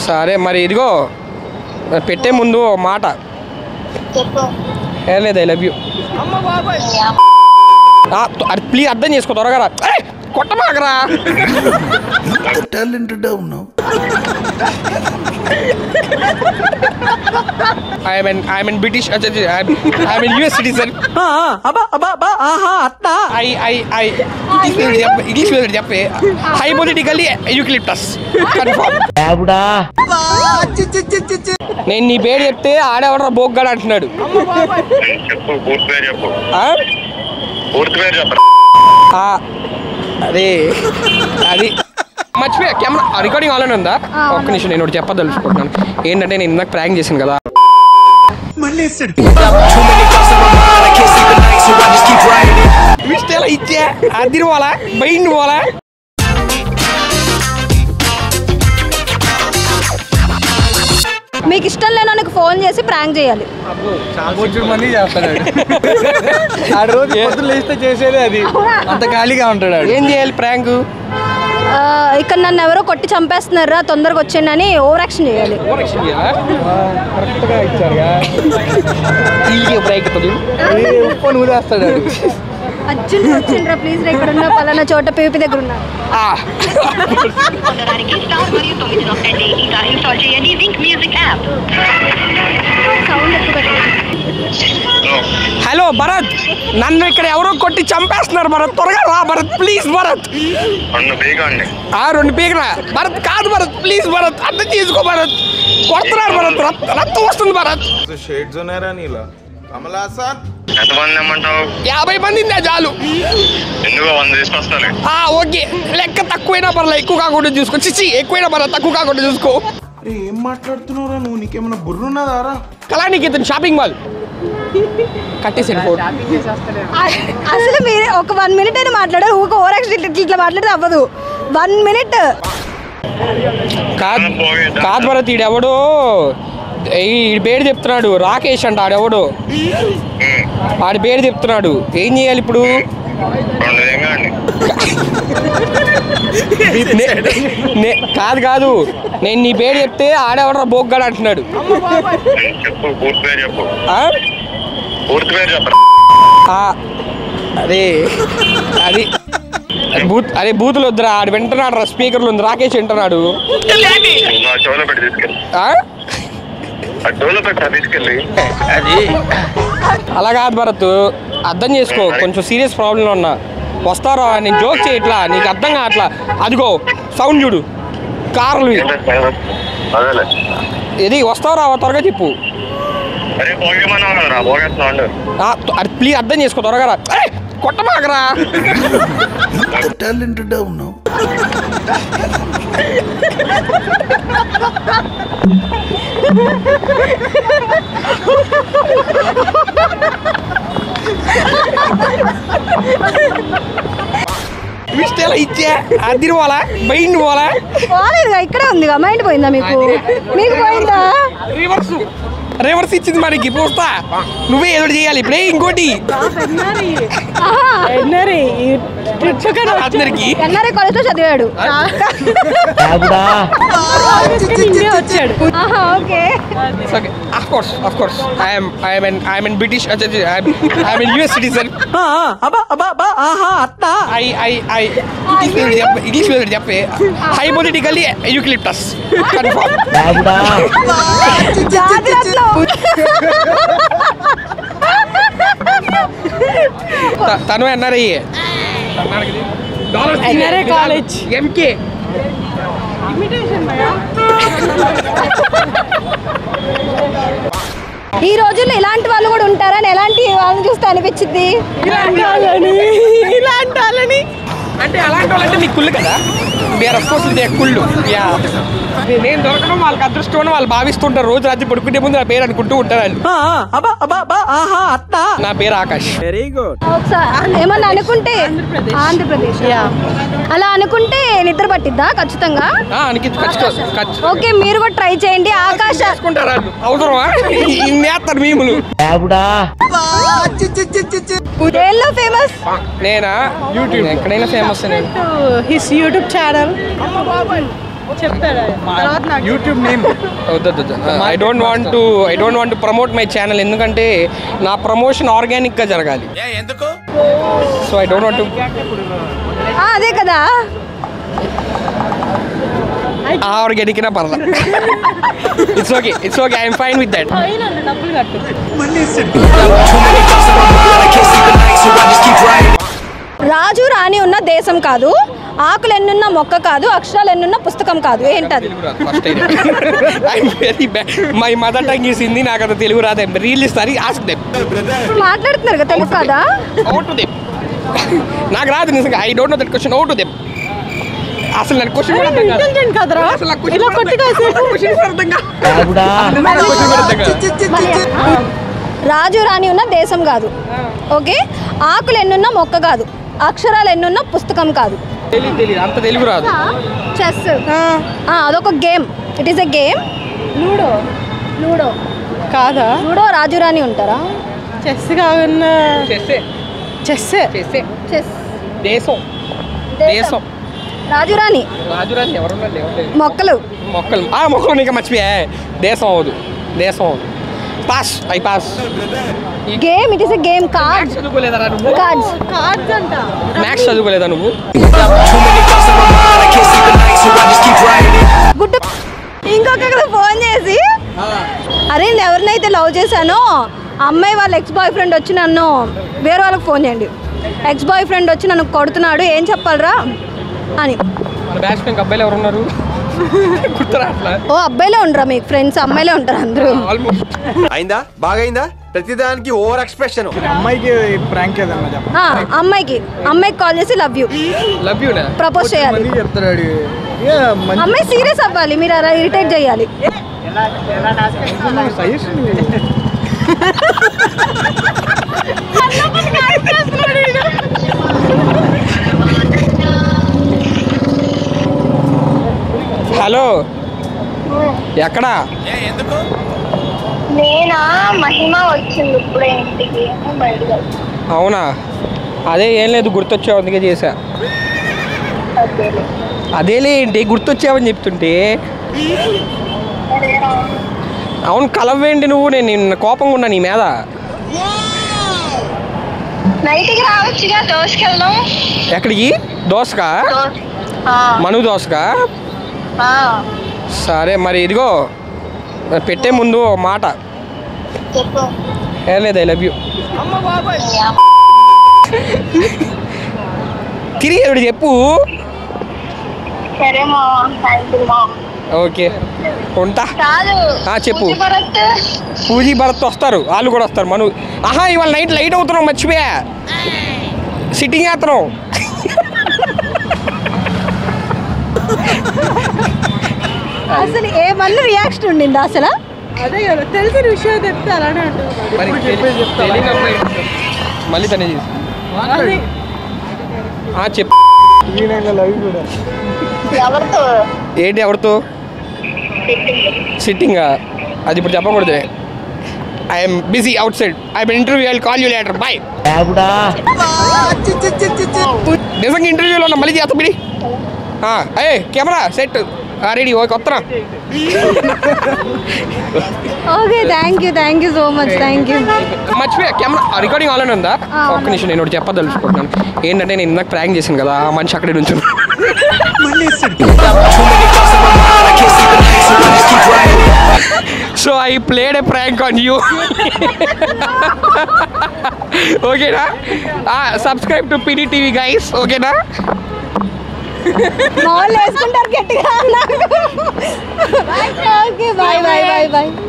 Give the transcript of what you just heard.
సరే మరి ఇదిగో పెట్టే ముందు ఓ మాట చెప్పు ఏం లేదు ఐ లవ్ యూ అది ప్లీజ్ అర్థం చేసుకో త్వరగా రా ఏయ్, కొట్టమాకరా టాలెంటెడ్ ఉన్నావు I mean I mean British I mean US citizen I I I English మీద చెప్పే హైపోథెటికల్లీ యూక్లిప్టస్ కన్ఫర్మ్ నేను నీ పేరు చెప్తే ఆడేవడరా బోగ్గాడు అంటున్నాడు చెప్పు పూర్తి పేరు చెప్పు ఆ? పూర్తి పేరు చెప్పు ఆ, అదే అది మర్చిపోయా కెమెరా రికార్డింగ్ ఆన్లైన్ ఉందా ఒక్క నిమిషం నేను ఒకటి చెప్పదలుచుకుంటున్నాను ఏంటంటే నేను ఇందాక ప్రాంక్ చేశాను కదా ట్విస్ట్ ఎలా ఇచ్చా అది పోలా బయట పోలా మీకు ఇష్టం లేనోనికి ఫోన్ చేసి ప్రాంక్ చేయాలి బొచ్చుడు మంది చేస్తాడు ఆడు రోజు పొద్దున్న లేస్తే చేసేదే అది అంత ఖాళీగా ఉంటాడు ఆడు ఏం చేయాలి ప్రాంక్ ఆ, ఇక్కడ నన్ను ఎవరో కొట్టి చంపేస్తున్నారా తొందరగా వచ్చేయండి అని ఓవర్ యాక్షన్ చేయాలి కరెక్ట్గా ఇచ్చారుగా బ్రేక్ అవుతుంది అది ఉప్పు నూరేస్తాడు ఆడు అర్జున్ వచ్చిండ్రా ప్లీజ్ ఇక్కడ ఉన్న పలానా చోట పీపీ దగ్గర ఉన్నా పొందడానికి స్టార్ మరియు తొమ్మిది నొక్కండి ఇంకా ఇన్స్టాల్ చేయండి వింక్ మ్యూజిక్ యాప్ సౌండ్ ఎక్కువ పెట్టండి. హలో భరత్ నన్ను ఇక్కడ ఎవరో కొట్టి చంపేస్తున్నారు భరత్ త్వరగా రా భరత్ ప్లీజ్ భరత్ అన్న బేగాండి ఆ రెండు పీకల భరత్ కాదు భరత్ ప్లీజ్ భరత్ అర్థం చేసుకో భరత్ కొడుతున్నారు భరత్ రక్త- రక్తం వస్తుంది భరత్ షేడ్స్ ఉన్నారా నీలా కమలా సార్ ఎంతమంది ఏమంటావు యాభై మంది ఇందా చాలు ఎందుకో వంద తీసుకొస్తాను ఆ ఓకే లెక్క తక్కువైనా పర్లే ఎక్కువ కాకుండా చూసుకో చిచ్చి ఎక్కువైనా పర్లే తక్కువ కాకుండా చూసుకో అరే ఏం మాట్లాడుతున్నారా నువ్వు నీకేమైనా బుర్రున్నదారా కళానికి ఇతను షాపింగ్ మాల్ కట్టేసాడు ఫోన్ అ- అసలు మీరు ఒక వన్ మినిట్ అయినా మాట్లాడారు ఊక ఓవర్ యాక్షన్ ఇట్లా ఇట్లా మాట్లాడితే అవ్వదు వన్ మినిట్ కాదు కాదు భరత్ ఈడెవడో ఈ పేరు చెప్తున్నాడు రాకేష్ అంట ఆడెవడో ఆడి పేరు చెప్తున్నాడు ఏం చేయాలి ఇప్పుడు రెండు దిగండి నే- నే- కాదు కాదు నేను నీ పేరు చెప్తే ఆడెవడరా బోగ్గాడు అంటున్నాడు చెప్పు పూర్తి పేరు చెప్పు ఆ? పూర్తి పేరు చెప్పు ఆ, అదే అది బూత్ అదే బూతులు వద్దురా ఆడు వింటున్నాడు రా స్పీకర్లు ఉంది రాకేష్ వింటున్నాడు నా చెవులో పెట్టి తీసుకెళ్ళి ఆ? ఆ చెవులో పెట్టి తీసుకెళ్ళి అలా కాదు భరత్ అర్థం చేసుకో కొంచెం సీరియస్ ప్రాబ్లంలో ఉన్నా వస్తారా నేను జోక్ చేయట్లా నీకు అర్థం కావట్లా అదిగో సౌండ్ చూడు కార్లు అదేలే ఇది వస్తావు రావా త్వరగా చెప్పు అరే పోగేమన్నావు కదరా పోగేస్తున్నాడు ఆ, త్వ- అది ప్లీజ్ అర్థం చేసుకో త్వరగా రా ఏయ్, కొట్టమాకరా టాలెంటెడ్ ఉన్నావు ట్విస్ట్ ఎలా ఇచ్చా అది పోలా బయట పోలా పోలేదుగా ఇక్కడే ఉందిగా మైండ్ పోయిందా మీకు మీకు పోయిందా రివర్స్ రివర్స్ ఇచ్చింది మనకి పోస్తా నువ్వే ఏదో ఒకటి చేయాలి ఇప్పుడే ఇంకోటి అందరికి ఎన్ఆర్ఐ కాలేజ్ లో చదివాడు వచ్చాడు okay okay of course of course I'm I'm I'm in British I'm in US citizen I I I English మీద చెప్పే ఇంగ్లీష్ మీద చెప్పే హైపోథెటికల్లీ యూక్లిప్టస్ కన్ఫర్మ్ జాగ్రత్త తను ఎన్ఆర్ఐ ఎన్ఆర్ఐ కాలేజ్ ఎంకే ఈ రోజుల్లో ఇలాంటి వాళ్ళు కూడా ఉంటారని ఎలాంటి వాళ్ళని చూస్తే అనిపించింది ఇలాంటి వాళ్ళని అంటే అలాంటి వాళ్ళంటే నీకు కుళ్ళు కదా బిఆర్ అఫ్ కోర్స్ దే కుళ్ళు యా నేను దొరకడం వాళ్ళకి అదృష్టం అని వాళ్ళు భావిస్తుంటారు రోజు రాత్రి పడుకునే ముందు నా పేరు అనుకుంటూ ఉంటారు వాళ్ళు నా పేరు ఆకాష్ ఒకసారి ఏమన్నా అనుకుంటే ఆంధ్రప్రదేశ్ అలా అనుకుంటే నిద్ర పట్టిద్దా ఖచ్చితంగా ఆ, అనికి ఖచ్చితంగా ఖచ్చి- ఓకే మీరు కూడా ట్రై చేయండి ఆకాశ చేసుకుంటారు వాళ్ళు అవసరమా నేస్తారు మీములు దేనిలో ఫేమస్ నేనా యూట్యూబ్ ఎక్కడైనా ఫేమస్ నేను హిస్ యూట్యూబ్ ఛానల్ చెప్తాడు తర్వాత నాకు YouTube name I don't want to I don't want to promote my channel ఎందుకంటే నా ప్రమోషన్ ఆర్గానిక్ గా జరగాలి so I don't want to ఆ, అదే కదా ఆర్గానిక్ నా పర్లా it's okay it's okay I'm fine with that fine అన్న డబ్బులు కట్టు రాజు రాణి ఉన్న దేశం కాదు ఆకులు ఎన్నున్న మొక్క కాదు అక్షరాలు ఎన్నున్న పుస్తకం కాదు ఏంటది first I'm very bad my mother tongue is Hindi నాకు అంత తెలుగు రాదు I'm really sorry ask them మాట్లాడుతున్నారు కదా తెలుసు కదా అవుట్ టు దెమ్ నాకు రాదు నిజంగా I don't know that question out to them అసలు నాకు క్వశ్చన్ కూడా అర్థం కాదు ఇంటెలిజెంట్ కదరా అసలు నాకు question ఇలా కూడా కొట్టి అర్థం కాదు. Question కూడా అర్థం కాదు. అసలు నాకు question కూడా అర్థం కాదు. రాజు రాణి ఉన్న దేశం కాదు ఓకే ఆకులు ఎన్నున్న మొక్క కాదు అక్షరాలు ఎన్నున్న పుస్తకం కాదు తెలీదు తెలీదు అంత తెలుగు రాదు చెస్ అదొక game it is a game ludo ludo కాదా లూడో రాజు రాణి ఉంటారా చెస్ కాకుండా చేస్తే చెస్ చేస్తే చెస్ దేశం దేశం రాజు రాణి రాజురాజు ఎవరున్నారు ఎవరు లేరు. మొక్కలు మొక్కలు ఆ మొక్కలు ఇంకా మర్చిపోయా దేశం అవదు దేశం అవదు పాస్ ఐ పాస్ ఈ game it is a game card maths చదువుకోలేదా నువ్వు కార్డ్స్ కార్డ్స్ అంట మ్యాథ్స్ చదువుకోలేదా నువ్వు గుడ్డు ఇంకొకరు ఫోన్ చేసి అరే నేను ఎవరినైతే లవ్ చేశానో ఆ అమ్మాయి వాళ్ళ ఎక్స్ బాయ్ ఫ్రెండ్ వచ్చి నన్ను వేరే వాళ్ళకి ఫోన్ చేయండి ఎక్స్ బాయ్ ఫ్రెండ్ వచ్చి నన్ను కొడుతున్నాడు ఏం చెప్పాలరా అని మన బ్యాచ్ ఇంకా అబ్బాయిలు ఎవరు ఉన్నారు గుర్తురా అట్లా ఓ అబ్బాయిలే ఉండరా మీకు ఫ్రెండ్స్ అమ్మాయిలే ఉంటారు అందరూ ఆల్మోస్ట్ అయిందా బాగైందా ప్రతిదానికి ఓవర్ ఎక్స్ప్రెషన్ అమ్మాయికి ప్రాంక్ ఏదన్నా చెప్ప ఆ, అమ్మాయికి అమ్మాయికి కాల్ చేసి లవ్ యూ లవ్ యూ నా ప్రపోజ్ చేయాలి మంది చెప్తాడు వాడు. ఏ, మంచి అమ్మాయి సీరియస్ అవ్వాలి మీరు అలా ఇరిటేట్ చేయాలి సజెషన్ హలో ఎక్కడా నేనా మహిమ వచ్చింది ఇప్పుడే ఇంటికి బయటకు అవునా అదే ఏం లేదు గుర్తొచ్చావు అందుకే చేశా అదేలే ఏంటి గుర్తొచ్చావని చెప్తుంటే అవును కలవేంటి నువ్వు నేను నిన్న కోపంగా ఉన్నా నీ మీద నైట్కి రావచ్చుగా దోసుకెళ్దాం ఎక్కడికి దోసకా మను దోసకా సరే మరి ఇదిగో పెట్టే ముందు ఓ మాట చెప్పు ఏం లేదు ఐ లవ్ యూ తిరిగి ఎవడు చెప్పు సరే మా థ్యాంక్ యూ మా ఓకే ఉంటా కాదు ఆ, చెప్పు. పూజ భరత్ పూజీ భరత్ వస్తారు వాళ్ళు కూడా వస్తారు మను ఆహా ఇవాళ నైట్ లైట్ అవుతున్నాం మర్చిపోయా సిట్టింగ్ చేస్తున్నాం అసలు ఏమన్నా రియాక్షన్ ఉండిందా అసలు అదే కదా తెలిసిన విషయం చెప్తే అలానే ఉంటుంది మరి చెప్పేసి చెప్తా. తెలియని అమ్మాయి. మళ్ళీ తనే చేసి అది ఆ, చెప్పు ఈయన లవ్ కూడా ఎవరితో ఏంటి ఎవరితో సిట్టింగ్ అది ఇప్పుడు చెప్పకూడదు I'm busy outside I'm interview I call you later bye నిజంగా ఇంటర్వ్యూలో ఉన్నా మళ్ళీ చేస్తా బిడి ఏ కెమెరా సెట్ రెడీ ఓకే వస్తున్నా okay thank you thank you so much thank you మర్చిపోయా కెమెరా రికార్డింగ్ ఆన్లైన్ ఉందా ఆ, ఒక్క నిమిషం నేను ఒకటి చెప్పదలుచుకుంటున్నాను ఏంటంటే నేను ఇందాక ప్రాంక్ చేశాను కదా ఆ మనిషి అక్కడే నుంచి so I played a prank on you ఓకేనా subscribe to P D TV guys ఓకేనా మా వాళ్ళు వేసుకుంటారు గట్టిగా okay bye bye bye bye